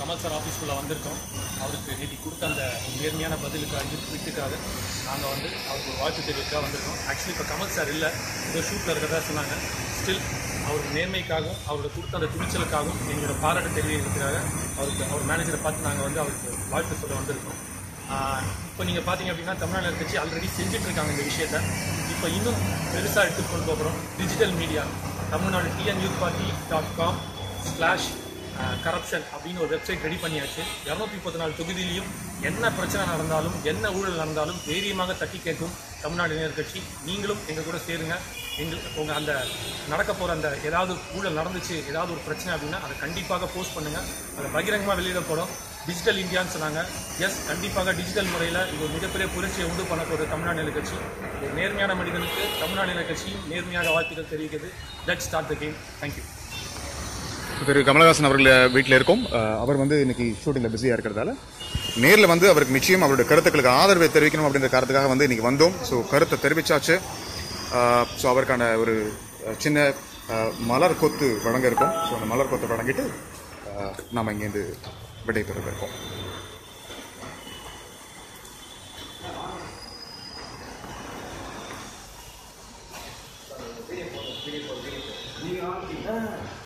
Kamal sir ஆஃபீஸ்க்குள்ளே வந்திருக்கோம் அவருக்கு நேற்று கொடுத்த அந்த நேர்மையான பதிலுக்காக ட்விட்டுக்காக நாங்கள் வந்து அவருக்கு ஒரு வாழ்த்து தெரிவிக்க வந்திருக்கோம் ஆக்சுவலி இப்போ கமல் சார் இல்லை ஏதோ ஷூட்டில் இருக்கிறதா சொன்னாங்க ஸ்டில் அவருக்கு நேர்மைக்காகவும் அவரோட கொடுத்த அந்த துணிச்சலுக்காகவும் எங்களோட பாராட்டு தெரிவிக்கிறதுக்காக அவருக்கு அவர் மேனேஜரை பார்த்து நாங்கள் வந்து அவருக்கு வாழ்த்து சொல்ல வந்திருக்கோம் இப்போ நீங்கள் பார்த்தீங்க அப்படின்னா தமிழ்நாடு கட்சி ஆல்ரெடி செஞ்சுட்டு இருக்காங்க இந்த விஷயத்த இப்போ இன்னும் பெருசாக எடுத்து கொண்டு போகிறோம் digital media Tamil Nadu TN youth party dot com slash corruption அப்படின்னு ஒரு வெப்சைட் ரெடி பண்ணியாச்சு இரநூத்தி முப்பத்தி நாலு தொகுதியிலையும் என்ன பிரச்சனை நடந்தாலும் என்ன ஊழல் நடந்தாலும் தைரியமாக தட்டி கேட்கும் தமிழ்நாடு இளைஞர் கட்சி நீங்களும் எங்கள் கூட சேருங்க எங்கள் உங்கள் அந்த நடக்க போகிற அந்த ஏதாவது ஊழல் நடந்துச்சு ஏதாவது ஒரு பிரச்சனை அப்படின்னா அதை கண்டிப்பாக போஸ்ட் பண்ணுங்கள் அதை பகிரங்கமாக வெளியிடப்படும் டிஜிட்டல் இந்தியான்னு சொன்னாங்க எஸ் கண்டிப்பாக டிஜிட்டல் முறையில் இது ஒரு மிகப்பெரிய புரட்சியை உண்டு பண்ண போகிற தமிழ்நாடு இளைஞர் கட்சி ஒரு நேர்மையான மனிதனுக்கு தமிழ்நாடு இளைஞர் கட்சி நேர்மையாக வாழ்த்துக்கள் தெரிவிக்கிறது let start the game thank you திரு கமலஹாசன் அவர்கள் வீட்டில் இருக்கோம் அஹ், அவர் வந்து இன்னைக்கு ஷூட்டிங்கில் பிஸியாக இருக்கிறதால நேரில் வந்து அவருக்கு நிச்சயம் அவருடைய கருத்துக்களுக்கு ஆதரவை தெரிவிக்கணும் அப்படின்ற காரணத்துக்காக வந்து இன்னைக்கு வந்தோம் ஸோ கருத்தை தெரிவிச்சாச்சு ஸோ அவருக்கான ஒரு அஹ், சின்ன அஹ், மலர் கொத்து வழங்க இருக்கோம் ஸோ அந்த மலர் கொத்தை வழங்கிட்டு அஹ், நாம இங்கேருந்து விடைபெற இருக்கோம்